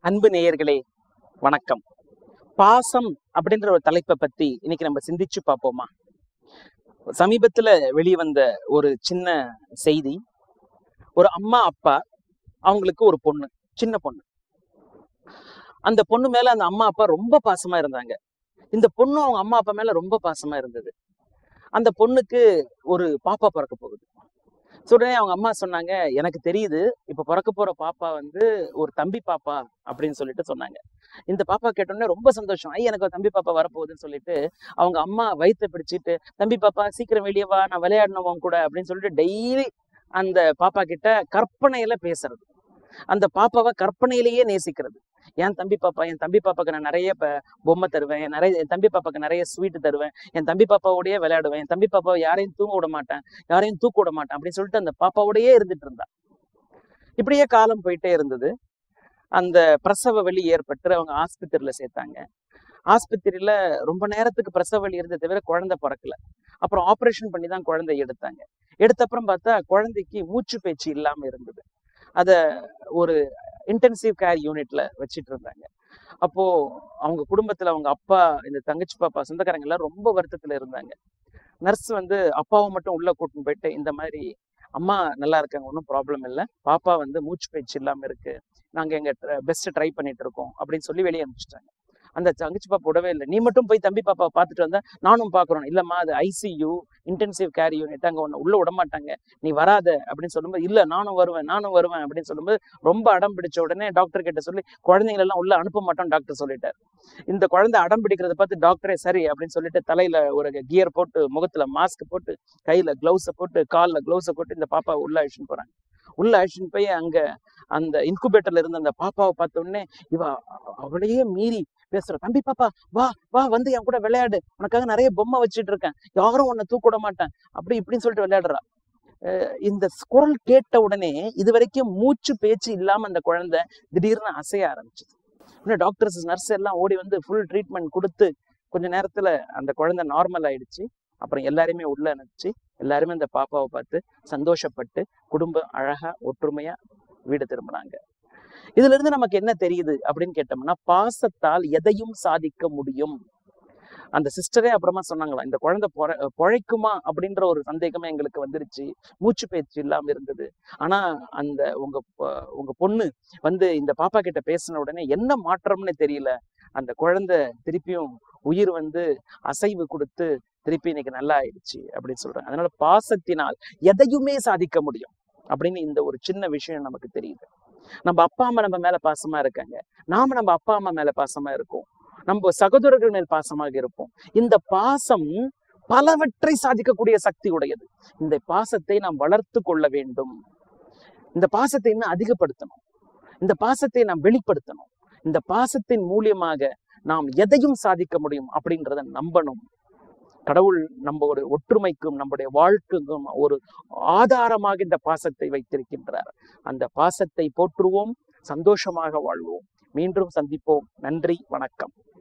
அன்பு நேயர்களே வணக்கம் பாசம் அப்படின்ற ஒரு தலைப்பை பத்தி இன்னைக்கு நம்ம சிந்திச்சு பார்ப்போமா சமீபத்துல வெளிவந்த ஒரு சின்ன செய்தி ஒரு அம்மா அப்பா அவங்களுக்கு ஒரு பொண்ணு சின்ன பொண்ணு அந்த பொண்ணு மேல அந்த அம்மா அப்பா ரொம்ப பாசமா இருந்தாங்க இந்த பொண்ணு அவங்க அம்மா அப்பா மேல ரொம்ப பாசமா இருந்தது அந்த பொண்ணுக்கு ஒரு பாப்பா பிறக்க போகுது So, உடனே அவங்க அம்மா சொன்னாங்க எனக்கு தெரியுது இப்ப பிறக்க போற பாப்பா வந்து ஒரு தம்பி பாப்பா அப்படின்னு சொல்லிட்டு சொன்னாங்க இந்த பாப்பா கேட்டோடனே ரொம்ப சந்தோஷம் ஐ எனக்கு ஒரு தம்பி பாப்பா வரப்போகுதுன்னு சொல்லிட்டு அவங்க அம்மா வயித்தை பிடிச்சிட்டு தம்பி பாப்பா சீக்கிரம் வெளியே வா நான் விளையாடணும் உன் கூட அப்படின்னு சொல்லிட்டு டெய்லி அந்த பாப்பா கிட்ட கற்பனையில பேசுறது அந்த பாப்பாவை கற்பனையிலேயே நேசிக்கிறது என் தம்பி பாப்பா என் தம்பி பாப்பாக்கு நான் நிறைய ப- பொம்மை தருவேன் என் நிறைய என் தம்பி பாப்பாக்கு நிறைய ஸ்வீட் தருவேன் என் தம்பி பாப்பாவோடயே விளையாடுவேன் என் தம்பி பாப்பாவை யாரையும் தூங்க விட மாட்டேன் யாரையும் தூக்க விட மாட்டேன் அப்படின்னு சொல்லிட்டு அந்த பாப்பாவோடயே இருந்துட்டு இருந்தா இப்படியே காலம் போயிட்டே இருந்தது அந்த பிரசவ வலி ஏற்பட்டு அவங்க ஆஸ்பத்திரியில சேர்த்தாங்க ஆஸ்பத்திரியில ரொம்ப நேரத்துக்கு பிரசவ வலி இருந்ததை தவிர குழந்தை பிறக்கல அப்புறம் ஆபரேஷன் பண்ணி தான் குழந்தை எடுத்தாங்க எடுத்த அப்புறம் பார்த்தா குழந்தைக்கு மூச்சு பேச்சு இல்லாம இருந்தது அத ஒரு இன்டென்சிவ் கேர் யூனிட்ல வச்சிட்டு இருந்தாங்க அப்போ அவங்க குடும்பத்துல அவங்க அப்பா இந்த தங்கச்சி பாப்பா சொந்தக்காரங்க எல்லாம் ரொம்ப வருத்தத்துல இருந்தாங்க நர்ஸ் வந்து அப்பாவை மட்டும் உள்ள கூட்டின்னு போயிட்டு இந்த மாதிரி அம்மா நல்லா இருக்காங்க ஒன்றும் ப்ராப்ளம் இல்லை பாப்பா வந்து மூச்சு பேச்சு இல்லாம இருக்கு நாங்க எங்க பெஸ்ட் ட்ரை பண்ணிட்டு இருக்கோம் அப்படின்னு சொல்லி வெளியே அனுப்பிச்சிட்டாங்க அந்த தங்கச்சி பாப்பா விடவே இல்லை நீ மட்டும் போய் தம்பி பாப்பா பார்த்துட்டு வந்தா நானும் பார்க்கறோம் இல்லம்மா அது ஐசியூ இன்டென்சிவ் கேர் யூனிட் அங்க ஒன்று உள்ள விட மாட்டாங்க நீ வராத அப்படின்னு சொல்லும்போது இல்ல நானும் வருவேன் நானும் வருவேன் அப்படின்னு சொல்லும்போது ரொம்ப அடம் பிடிச்ச உடனே டாக்டர் கிட்ட சொல்லி குழந்தைங்களை எல்லாம் உள்ள அனுப்ப மாட்டோம் டாக்டர் சொல்லிட்டார் இந்த குழந்தை அடம் பிடிக்கிறத பார்த்து டாக்டரே சரி அப்படின்னு சொல்லிட்டு தலையில ஒரு கியர் போட்டு முகத்துல மாஸ்க் போட்டு கையில கிளவுஸை போட்டு கால்ல கிளவுஸை போட்டு இந்த பாப்பா உள்ள அழிச்சுன்னு போறாங்க உள்ள அழிச்சுன்னு போய் அங்க அந்த இன்குபேட்டர்ல இருந்த அந்த பாப்பாவை பார்த்த உடனே இவ அவளையே மீறி பேசுற தம்பி பாப்பா வா வா வந்து என் கூட விளையாடு உனக்காக நிறைய பொம்மை வச்சுட்டு இருக்கேன் யாரும் உன்னை தூக்க விட மாட்டேன் அப்படி இப்படின்னு சொல்லிட்டு விளையாடுறா அஹ் இந்த குரல் கேட்ட உடனே இது வரைக்கும் மூச்சு பேச்சு இல்லாம அந்த குழந்தை திடீர்னு அசைய ஆரம்பிச்சது இன்னும் டாக்டர்ஸ் நர்ஸ் எல்லாம் ஓடி வந்து ஃபுல் ட்ரீட்மெண்ட் கொடுத்து கொஞ்ச நேரத்துல அந்த குழந்தை நார்மல் ஆயிடுச்சு அப்புறம் எல்லாரையுமே உள்ள அனுப்பிச்சு எல்லாருமே அந்த பாப்பாவை பார்த்து சந்தோஷப்பட்டு குடும்பம் அழகா ஒற்றுமையா வீடு திரும்பினாங்க இதுல இருந்து நமக்கு என்ன தெரியுது அப்படின்னு கேட்டோம்னா பாசத்தால் எதையும் சாதிக்க முடியும் அந்த சிஸ்டரே அப்புறமா சொன்னாங்களா இந்த குழந்தை பொற பொழைக்குமா அப்படின்ற ஒரு சந்தேகமே எங்களுக்கு வந்துருச்சு மூச்சு பேச்சு இல்லாம இருந்தது ஆனா அந்த உங்க பொ- உங்க பொண்ணு வந்து இந்த பாப்பா கிட்ட பேசின உடனே என்ன மாற்றம்னு தெரியல அந்த குழந்தை திருப்பியும் உயிர் வந்து அசைவு கொடுத்து திருப்பி இன்னைக்கு நல்லா ஆயிடுச்சு அப்படின்னு சொல்றாங்க அதனால பாசத்தினால் எதையுமே சாதிக்க முடியும் அப்படின்னு இந்த ஒரு சின்ன விஷயம் நமக்கு தெரியுது நம்ம அப்பா அம்மா நம்ம மேல பாசமா இருக்காங்க நாம நம்ம அப்பா அம்மா மேல பாசமா இருக்கோம் நம்ம சகோதரர்கள் மேல் பாசமாக இருப்போம் இந்த பாசம் பலவற்றை சாதிக்கக்கூடிய சக்தி உடையது இந்த பாசத்தை நாம் வளர்த்து கொள்ள வேண்டும் இந்த பாசத்தை இன்னும் அதிகப்படுத்தணும் இந்த பாசத்தை நாம் வெளிப்படுத்தணும் இந்த பாசத்தின் மூலியமாக நாம் எதையும் சாதிக்க முடியும் அப்படின்றத நம்பணும் கடவுள் நம்மளுடைய ஒற்றுமைக்கும் நம்முடைய வாழ்க்கைக்கும் ஒரு ஆதாரமாக இந்த பாசத்தை வைத்திருக்கின்றார் அந்த பாசத்தை போற்றுவோம் சந்தோஷமாக வாழ்வோம் மீண்டும் சந்திப்போம் நன்றி வணக்கம்